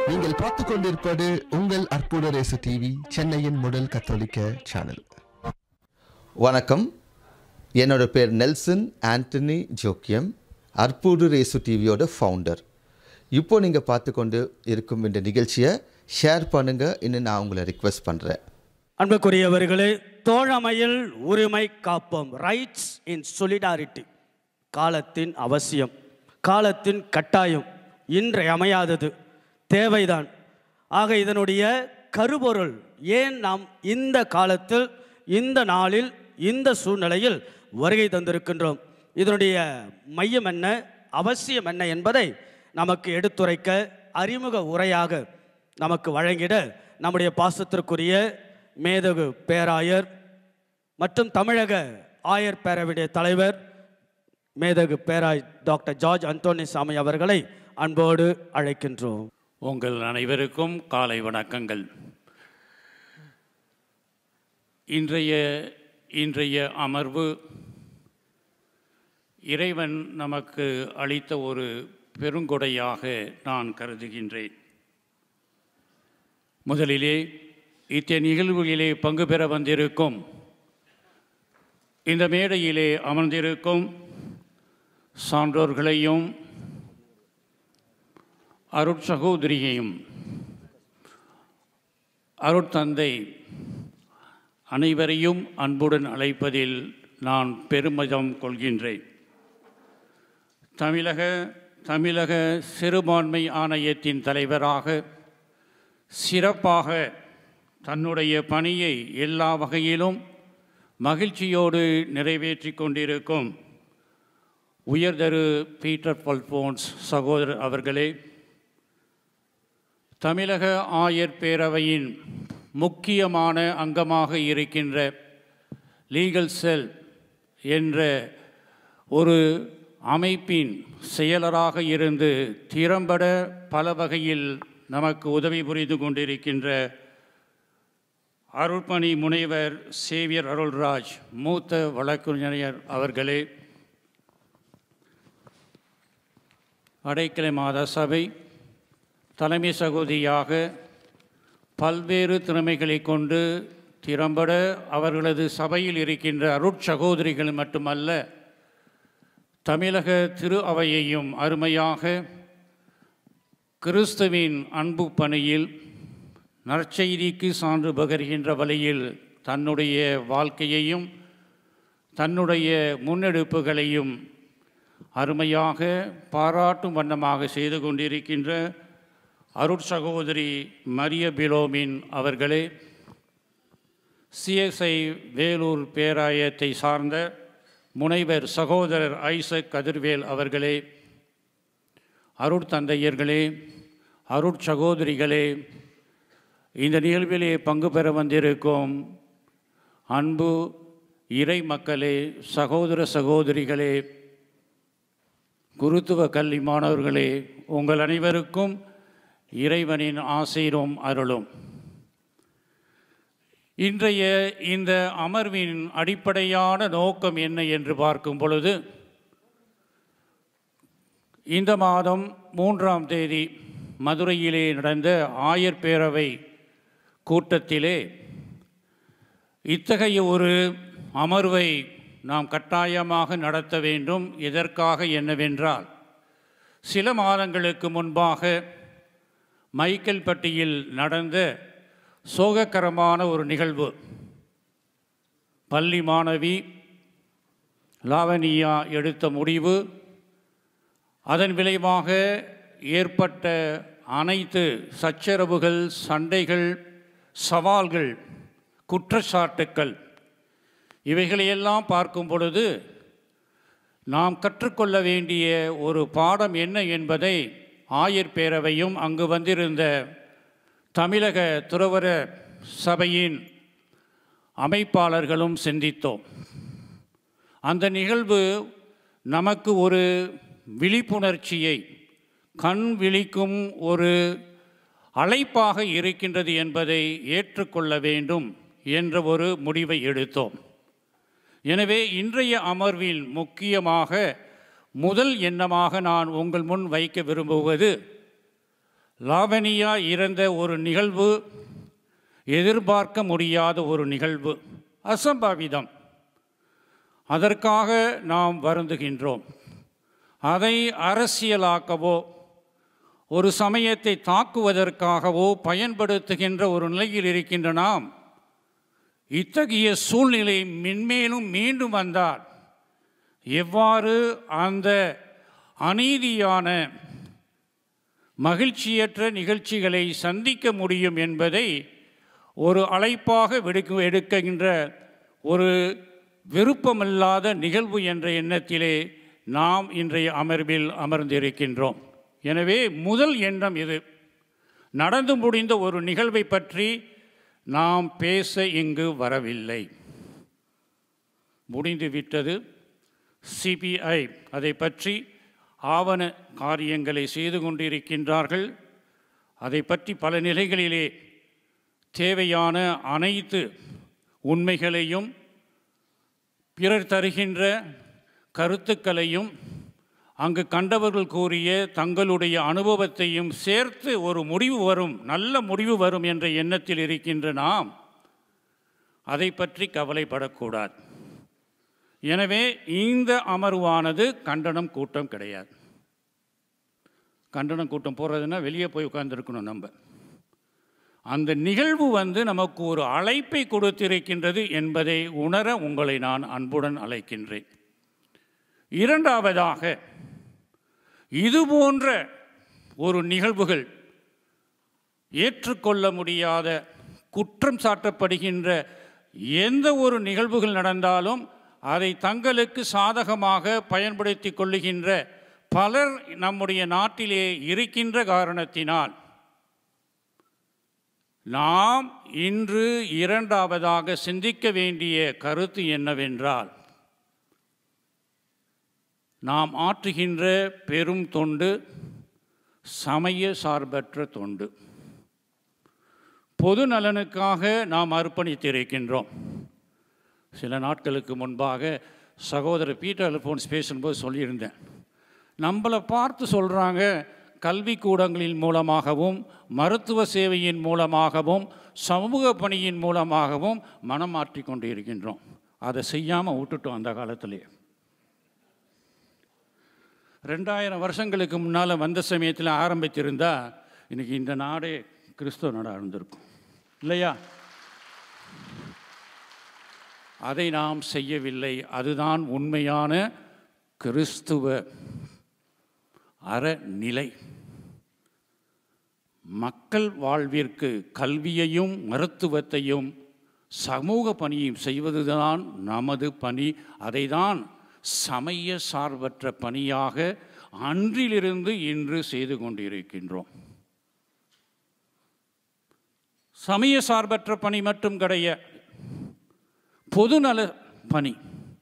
நீங்கள் பார்த்து கொண்டிருப்பது உங்கள் அற்புத ரேசு டிவி சென்னையின் முதல் கத்தோலிக்க சேனல் வணக்கம் என்னோட பேர் நெல்சன் ஆண்டனி ஜோக்கியம் அற்புடு ரேசு டிவியோட ஃபவுண்டர் இப்போ நீங்கள் பார்த்து கொண்டு இருக்கும் இந்த நிகழ்ச்சியை ஷேர் பண்ணுங்கள் இன்னும் நான் உங்களை ரிக்வெஸ்ட் பண்ணுறேன் அன்புக்குரியவர்களே தோழமையில் உரிமை காப்போம் ரைட்ஸ் இன் solidarity காலத்தின் அவசியம் காலத்தின் கட்டாயம் இன்றையமையாதது தேவைதான் ஆக இதனுடைய கருப்பொருள் ஏன் நாம் இந்த காலத்தில் இந்த நாளில் இந்த சூழ்நிலையில் வருகை தந்திருக்கின்றோம் இதனுடைய மையம் என்ன அவசியம் என்ன என்பதை நமக்கு எடுத்துரைக்க அறிமுக உரையாக நமக்கு வழங்கிட நம்முடைய பாசத்திற்குரிய மேதகு பேராயர் மற்றும் தமிழக ஆயர் பேரவையுடைய தலைவர் மேதகு பேராய் டாக்டர் ஜார்ஜ் அந்தோனி சாமி அவர்களை அன்போடு அழைக்கின்றோம் உங்கள் அனைவருக்கும் காலை வணக்கங்கள் இன்றைய இன்றைய அமர்வு இறைவன் நமக்கு அளித்த ஒரு பெருங்கொடையாக நான் கருதுகின்றேன் முதலிலே இத்தகைய நிகழ்வுகளிலே பங்கு பெற வந்திருக்கும் இந்த மேடையிலே அமர்ந்திருக்கும் சான்றோர்களையும் அருட்சகோதரியையும் அருட்தந்தை அனைவரையும் அன்புடன் அழைப்பதில் நான் பெருமிதம் கொள்கின்றேன் தமிழக தமிழக சிறுபான்மை ஆணையத்தின் தலைவராக சிறப்பாக தன்னுடைய பணியை எல்லா வகையிலும் மகிழ்ச்சியோடு நிறைவேற்றி கொண்டிருக்கும் உயர்தரு பீட்டர் பல்போன்ஸ் சகோதரர் அவர்களே தமிழக ஆயர் பேரவையின் முக்கியமான அங்கமாக இருக்கின்ற லீகல் செல் என்ற ஒரு அமைப்பின் செயலராக இருந்து திறம்பட பல வகையில் நமக்கு உதவி புரிந்து கொண்டிருக்கின்ற அருள்பணி முனைவர் சேவியர் அருள்ராஜ் மூத்த வழக்கறிஞர் அவர்களே அடைக்கலை மாதா சபை தலைமை சகோதரியாக பல்வேறு திறமைகளை கொண்டு திறம்பட அவர்களது சபையில் இருக்கின்ற அருட்சகோதரிகள் மட்டுமல்ல தமிழக திரு அவையையும் அருமையாக கிறிஸ்துவின் அன்பு பணியில் நற்செய்திக்கு சான்று பகர்கின்ற வழியில் தன்னுடைய வாழ்க்கையையும் தன்னுடைய முன்னெடுப்புகளையும் அருமையாக பாராட்டும் வண்ணமாக செய்து கொண்டிருக்கின்ற அருட்சகோதரி மரிய பிலோமின் அவர்களே சிஎஸ்ஐ வேலூர் பேராயத்தை சார்ந்த முனைவர் சகோதரர் ஐசக் கதிர்வேல் அவர்களே அருட்தந்தையர்களே அருட்சகோதரிகளே இந்த நிகழ்விலே பங்கு பெற வந்திருக்கும் அன்பு இறை மக்களே சகோதர சகோதரிகளே குருத்துவ கல்வி மாணவர்களே உங்கள் அனைவருக்கும் இறைவனின் ஆசீரும் அருளும் இன்றைய இந்த அமர்வின் அடிப்படையான நோக்கம் என்ன என்று பார்க்கும் பொழுது இந்த மாதம் மூன்றாம் தேதி மதுரையிலே நடந்த ஆயர் பேரவை கூட்டத்திலே இத்தகைய ஒரு அமர்வை நாம் கட்டாயமாக நடத்த வேண்டும் எதற்காக என்னவென்றால் சில மாதங்களுக்கு முன்பாக மைக்கேல்பட்டியில் நடந்த சோகக்கரமான ஒரு நிகழ்வு பள்ளி மாணவி லாவணியா எடுத்த முடிவு அதன் விளைவாக ஏற்பட்ட அனைத்து சச்சரவுகள் சண்டைகள் சவால்கள் குற்றச்சாட்டுக்கள் இவைகளையெல்லாம் பார்க்கும் பொழுது நாம் கற்றுக்கொள்ள வேண்டிய ஒரு பாடம் என்ன என்பதை ஆயர் பேரவையும் அங்கு வந்திருந்த தமிழக துறவர சபையின் அமைப்பாளர்களும் சிந்தித்தோம் அந்த நிகழ்வு நமக்கு ஒரு விழிப்புணர்ச்சியை கண் விழிக்கும் ஒரு அழைப்பாக இருக்கின்றது என்பதை ஏற்றுக்கொள்ள வேண்டும் என்ற ஒரு முடிவை எடுத்தோம் எனவே இன்றைய அமர்வில் முக்கியமாக முதல் எண்ணமாக நான் உங்கள் முன் வைக்க விரும்புவது லாவணியா இறந்த ஒரு நிகழ்வு எதிர்பார்க்க முடியாத ஒரு நிகழ்வு அசம்பாவிதம் அதற்காக நாம் வருந்துகின்றோம் அதை அரசியலாக்கவோ ஒரு சமயத்தை தாக்குவதற்காகவோ பயன்படுத்துகின்ற ஒரு நிலையில் இருக்கின்ற நாம் இத்தகைய சூழ்நிலை மென்மேலும் மீண்டும் வந்தால் எவ்வாறு அந்த அநீதியான மகிழ்ச்சியற்ற நிகழ்ச்சிகளை சந்திக்க முடியும் என்பதை ஒரு அழைப்பாக விடுக்க எடுக்கின்ற ஒரு விருப்பமில்லாத நிகழ்வு என்ற எண்ணத்திலே நாம் இன்றைய அமர்வில் அமர்ந்திருக்கின்றோம் எனவே முதல் எண்ணம் இது நடந்து முடிந்த ஒரு நிகழ்வை பற்றி நாம் பேச இங்கு வரவில்லை முடிந்து விட்டது சிபிஐ அதை பற்றி ஆவண காரியங்களை செய்து கொண்டிருக்கின்றார்கள் அதை பற்றி பல நிலைகளிலே தேவையான அனைத்து உண்மைகளையும் பிறர் தருகின்ற கருத்துக்களையும் அங்கு கண்டவர்கள் கூறிய தங்களுடைய அனுபவத்தையும் சேர்த்து ஒரு முடிவு வரும் நல்ல முடிவு வரும் என்ற எண்ணத்தில் இருக்கின்ற நாம் அதை பற்றி கவலைப்படக்கூடாது எனவே இந்த அமர்வானது கண்டனம் கூட்டம் கிடையாது கண்டனம் கூட்டம் போகிறதுனா வெளியே போய் உட்கார்ந்துருக்கணும் நம்ம அந்த நிகழ்வு வந்து நமக்கு ஒரு அழைப்பை கொடுத்திருக்கின்றது என்பதை உணர உங்களை நான் அன்புடன் அழைக்கின்றேன் இரண்டாவதாக இது போன்ற ஒரு நிகழ்வுகள் ஏற்றுக்கொள்ள முடியாத குற்றம் சாட்டப்படுகின்ற எந்த ஒரு நிகழ்வுகள் நடந்தாலும் அதை தங்களுக்கு சாதகமாக பயன்படுத்தி கொள்ளுகின்ற பலர் நம்முடைய நாட்டிலே இருக்கின்ற காரணத்தினால் நாம் இன்று இரண்டாவதாக சிந்திக்க வேண்டிய கருத்து என்னவென்றால் நாம் ஆற்றுகின்ற பெரும் தொண்டு சமய சார்பற்ற தொண்டு பொது நலனுக்காக நாம் அர்ப்பணித்திருக்கின்றோம் சில நாட்களுக்கு முன்பாக சகோதரர் பீட்டர் அல்போன்ஸ் பேசும்போது சொல்லியிருந்தேன் நம்மளை பார்த்து சொல்கிறாங்க கல்விக்கூடங்களின் மூலமாகவும் மருத்துவ சேவையின் மூலமாகவும் சமூக பணியின் மூலமாகவும் மனம் மாற்றி கொண்டு இருக்கின்றோம் அதை செய்யாமல் விட்டுட்டோம் அந்த காலத்திலேயே ரெண்டாயிரம் வருஷங்களுக்கு முன்னால் வந்த சமயத்தில் ஆரம்பித்திருந்தா இன்னைக்கு இந்த நாடே கிறிஸ்தவ நாடாக இருந்திருக்கும் இல்லையா அதை நாம் செய்யவில்லை அதுதான் உண்மையான கிறிஸ்துவ அறநிலை மக்கள் வாழ்விற்கு கல்வியையும் மருத்துவத்தையும் சமூக பணியும் செய்வதுதான் நமது பணி அதைதான் சமய சார்பற்ற பணியாக அன்றிலிருந்து இன்று செய்து கொண்டிருக்கின்றோம் சமய சார்பற்ற பணி மட்டும் கிடையாது பொதுநல பணி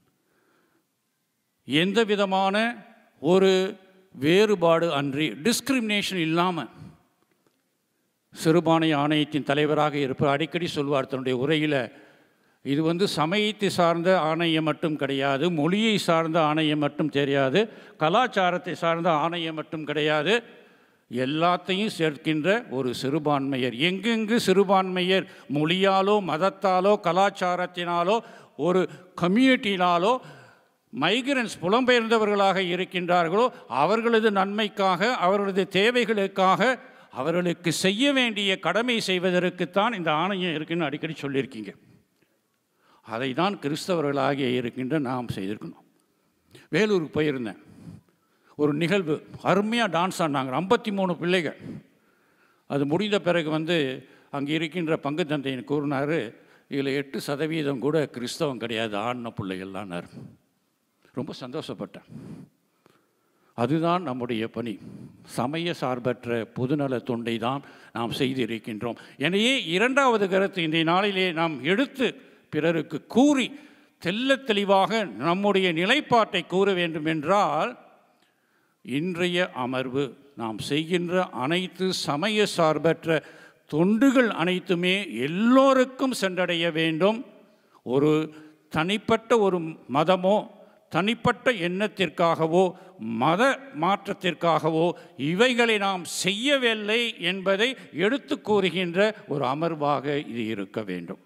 எந்த விதமான ஒரு வேறுபாடு அன்றி டிஸ்கிரிமினேஷன் இல்லாமல் சிறுபான்மை ஆணையத்தின் தலைவராக இருப்பார் அடிக்கடி சொல்வார் தன்னுடைய உரையில் இது வந்து சமயத்தை சார்ந்த ஆணையம் மட்டும் கிடையாது மொழியை சார்ந்த ஆணையம் மட்டும் தெரியாது கலாச்சாரத்தை சார்ந்த ஆணையம் மட்டும் கிடையாது எல்லாத்தையும் சேர்க்கின்ற ஒரு சிறுபான்மையர் எங்கெங்கு சிறுபான்மையர் மொழியாலோ மதத்தாலோ கலாச்சாரத்தினாலோ ஒரு கம்யூனிட்டினாலோ மைக்ரன்ஸ் புலம்பெயர்ந்தவர்களாக இருக்கின்றார்களோ அவர்களது நன்மைக்காக அவர்களது தேவைகளுக்காக அவர்களுக்கு செய்ய வேண்டிய கடமை செய்வதற்குத்தான் இந்த ஆணையம் இருக்குன்னு அடிக்கடி சொல்லியிருக்கீங்க அதை தான் கிறிஸ்தவர்களாகிய இருக்கின்ற நாம் செய்திருக்கணும் வேலூருக்கு போயிருந்தேன் ஒரு நிகழ்வு அருமையாக டான்ஸ் ஆடினாங்க ஐம்பத்தி மூணு பிள்ளைகள் அது முடிந்த பிறகு வந்து அங்கே இருக்கின்ற பங்கு தந்தையின் கூறினார் இதில் எட்டு சதவீதம் கூட கிறிஸ்தவம் கிடையாது ஆடின பிள்ளைகள்லான்னார் ரொம்ப சந்தோஷப்பட்டேன் அதுதான் நம்முடைய பணி சமய சார்பற்ற பொதுநல தொண்டை தான் நாம் செய்திருக்கின்றோம் எனவே இரண்டாவது கருத்து இந்த நாளிலே நாம் எடுத்து பிறருக்கு கூறி தெல்ல தெளிவாக நம்முடைய நிலைப்பாட்டை கூற வேண்டும் என்றால் இன்றைய அமர்வு நாம் செய்கின்ற அனைத்து சமய சார்பற்ற தொண்டுகள் அனைத்துமே எல்லோருக்கும் சென்றடைய வேண்டும் ஒரு தனிப்பட்ட ஒரு மதமோ தனிப்பட்ட எண்ணத்திற்காகவோ மத மாற்றத்திற்காகவோ இவைகளை நாம் செய்யவில்லை என்பதை எடுத்து கூறுகின்ற ஒரு அமர்வாக இது இருக்க வேண்டும்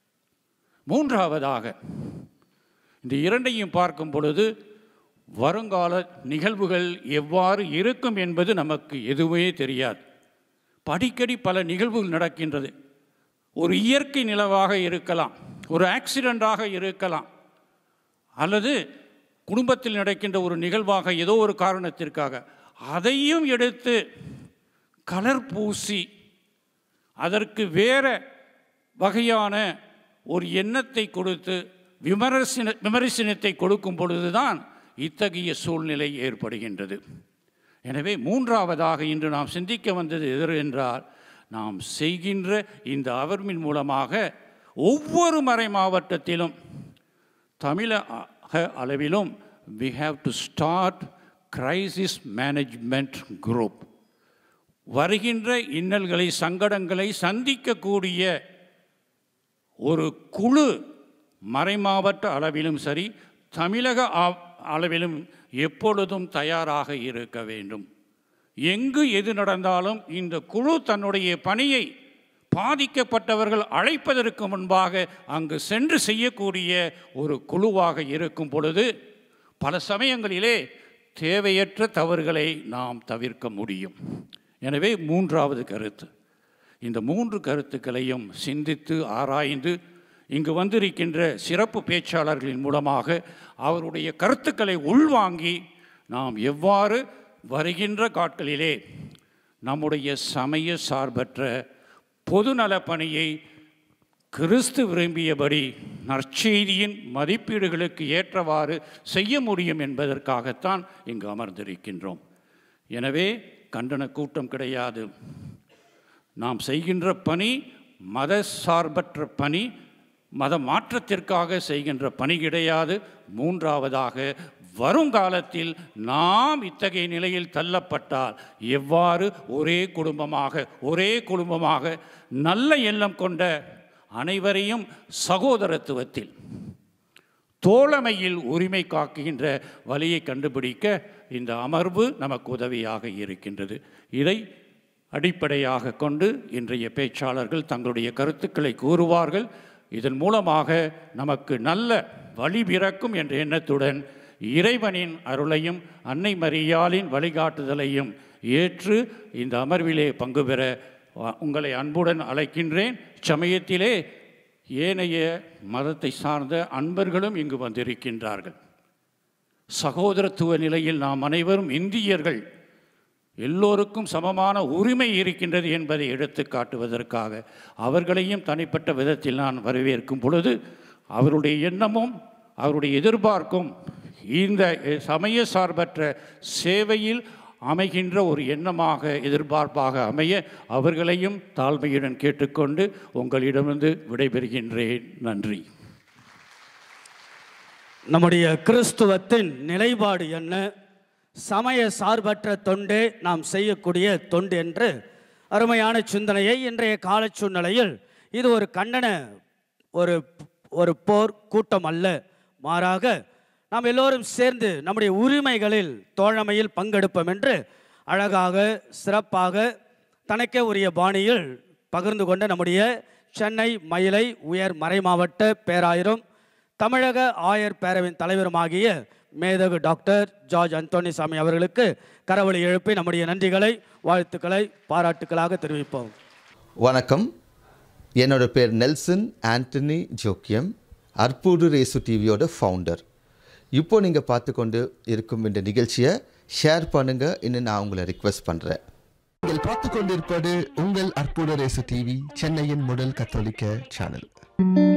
மூன்றாவதாக இந்த இரண்டையும் பார்க்கும் பொழுது வருங்கால நிகழ்வுகள் எவ்வாறு இருக்கும் என்பது நமக்கு எதுவுமே தெரியாது அடிக்கடி பல நிகழ்வுகள் நடக்கின்றது ஒரு இயற்கை நிலவாக இருக்கலாம் ஒரு ஆக்சிடெண்ட்டாக இருக்கலாம் அல்லது குடும்பத்தில் நடக்கின்ற ஒரு நிகழ்வாக ஏதோ ஒரு காரணத்திற்காக அதையும் எடுத்து கலர் பூசி அதற்கு வேற வகையான ஒரு எண்ணத்தை கொடுத்து விமர்சன விமர்சனத்தை கொடுக்கும் பொழுதுதான் இத்தகைய சூழ்நிலை ஏற்படுகின்றது எனவே மூன்றாவதாக இன்று நாம் சிந்திக்க வந்தது எது என்றால் நாம் செய்கின்ற இந்த அமர்வின் மூலமாக ஒவ்வொரு மறை மாவட்டத்திலும் தமிழக அளவிலும் we have to start crisis management group வருகின்ற இன்னல்களை சங்கடங்களை சந்திக்கக்கூடிய ஒரு குழு மறைமாவட்ட அளவிலும் சரி தமிழக ஆ- அளவிலும் எப்பொழுதும் தயாராக இருக்க வேண்டும் எங்கு எது நடந்தாலும் இந்த குழு தன்னுடைய பணியை பாதிக்கப்பட்டவர்கள் அழைப்பதற்கு முன்பாக அங்கு சென்று செய்யக்கூடிய ஒரு குழுவாக இருக்கும் பொழுது பல சமயங்களிலே தேவையற்ற தவறுகளை நாம் தவிர்க்க முடியும் எனவே மூன்றாவது கருத்து இந்த மூன்று கருத்துக்களையும் சிந்தித்து ஆராய்ந்து இங்கு வந்திருக்கின்ற சிறப்பு பேச்சாளர்களின் மூலமாக அவருடைய கருத்துக்களை உள்வாங்கி நாம் எவ்வாறு வருகின்ற காட்களிலே நம்முடைய சமய சார்பற்ற பொதுநல பணியை கிறிஸ்து விரும்பியபடி நற்செய்தியின் மதிப்பீடுகளுக்கு ஏற்றவாறு செய்ய முடியும் என்பதற்காகத்தான் இங்கு அமர்ந்திருக்கின்றோம் எனவே கண்டன கூட்டம் கிடையாது நாம் செய்கின்ற பணி மத சார்பற்ற பணி மத மாற்றத்திற்காக செய்கின்ற பணி கிடையாது மூன்றாவதாக வருங்காலத்தில் நாம் இத்தகைய நிலையில் தள்ளப்பட்டால் எவ்வாறு ஒரே குடும்பமாக ஒரே குடும்பமாக நல்ல எண்ணம் கொண்ட அனைவரையும் சகோதரத்துவத்தில் தோழமையில் உரிமை காக்குகின்ற வழியை கண்டுபிடிக்க இந்த அமர்வு நமக்கு உதவியாக இருக்கின்றது இதை அடிப்படையாக கொண்டு இன்றைய பேச்சாளர்கள் தங்களுடைய கருத்துக்களை கூறுவார்கள் இதன் மூலமாக நமக்கு நல்ல வழி பிறக்கும் என்ற எண்ணத்துடன் இறைவனின் அருளையும் அன்னை மரியாளின் வழிகாட்டுதலையும் ஏற்று இந்த அமர்விலே பங்கு பெற அ- உங்களை அன்புடன் அழைக்கின்றேன் சமயத்திலே ஏனைய மதத்தை சார்ந்த அன்பர்களும் இங்கு வந்திருக்கின்றார்கள் சகோதரத்துவ நிலையில் நாம் அனைவரும் இந்தியர்கள் எல்லோருக்கும் சமமான உரிமை இருக்கின்றது என்பதை எடுத்து காட்டுவதற்காக அவர்களையும் தனிப்பட்ட விதத்தில் நான் வரவேற்கும் பொழுது அவருடைய எண்ணமும் அவருடைய எதிர்பார்க்கும் இந்த சமய சார்பற்ற சேவையில் அமைகின்ற ஒரு எண்ணமாக எதிர்பார்ப்பாக அமைய அவர்களையும் தாழ்மையுடன் கேட்டுக்கொண்டு உங்களிடமிருந்து விடைபெறுகின்றேன் நன்றி நம்முடைய கிறிஸ்துவத்தின் நிலைப்பாடு என்ன சமய சார்பற்ற தொண்டே நாம் செய்யக்கூடிய தொண்டு என்று அருமையான சிந்தனையை இன்றைய கால சூழ்நிலையில் இது ஒரு கண்டன ஒரு ஒரு போர் கூட்டம் அல்ல மாறாக நாம் எல்லோரும் சேர்ந்து நம்முடைய உரிமைகளில் தோழமையில் பங்கெடுப்போம் என்று அழகாக சிறப்பாக தனக்கே உரிய பாணியில் பகிர்ந்து கொண்ட நம்முடைய சென்னை மயிலை உயர் மறைமாவட்ட பேராயரும் தமிழக ஆயர் பேரவையின் தலைவருமாகிய மேதகு டாக்டர் ஜார்ஜ் அந்தோணிசாமி அவர்களுக்கு கரவொலி எழுப்பி நம்முடைய நன்றிகளை வாழ்த்துக்களை பாராட்டுக்களாக தெரிவிப்போம் வணக்கம் என்னோட பேர் நெல்சன் ஆண்டனி ஜோக்கியம் அற்புடு ரேசு டிவியோட ஃபவுண்டர் இப்போ நீங்கள் பார்த்து கொண்டு இருக்கும் இந்த நிகழ்ச்சியை ஷேர் பண்ணுங்க இன்னும் நான் உங்களை ரிக்வெஸ்ட் பண்ணுறேன் நீங்கள் பார்த்து கொண்டிருப்பது உங்கள் அற்புத ரேசு டிவி சென்னையின் முதல் கத்தோலிக்க சேனல்